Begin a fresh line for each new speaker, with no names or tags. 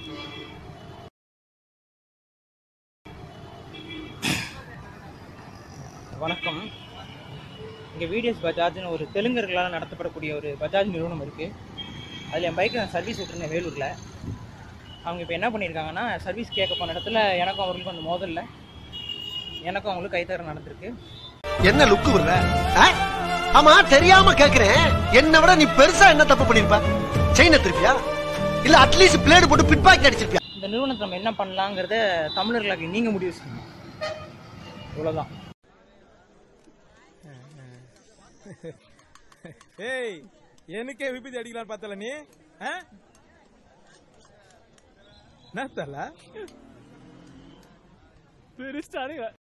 வணக்கம் இங்கே விடிஎஸ் பஜாஜ்னு ஒரு தெலுங்கர்களால் நடத்தப்படக்கூடிய ஒரு பஜாஜ் நிறுவனம் இருக்குது அதில் என் பைக்கை நான் சர்வீஸ் விட்டுருந்தேன் வேலூரில் அவங்க இப்போ என்ன பண்ணியிருக்காங்கன்னா சர்வீஸ் கேட்க போன இடத்துல எனக்கும் அவர்களுக்கும் அந்த மோதல்ல எனக்கும் அவங்களுக்கும் கைத்தர நடந்திருக்கு
என்ன லுக்கு விடுற ஆ? ஆமா தெரியாம கேக்குறேன் என்ன விட நீ பெருசா என்ன தப்பு பண்ணிருப்ப செயின திருப்பியா இல்ல அட்லீஸ்ட் பிளேடு போட்டு பிட் பாக்கெட் அடிச்சிருப்பியா
இந்த நிறுவனத்தை நம்ம என்ன பண்ணலாங்கிறத தமிழர்களுக்கு நீங்கள் முடிவு செய்யணும் இவ்வளோதான்
ஏய் எனக்கே விபத்து அடிக்கலாம் பார்த்தல நீ ஆ? என்ன தல பெருஸ்டானுங்க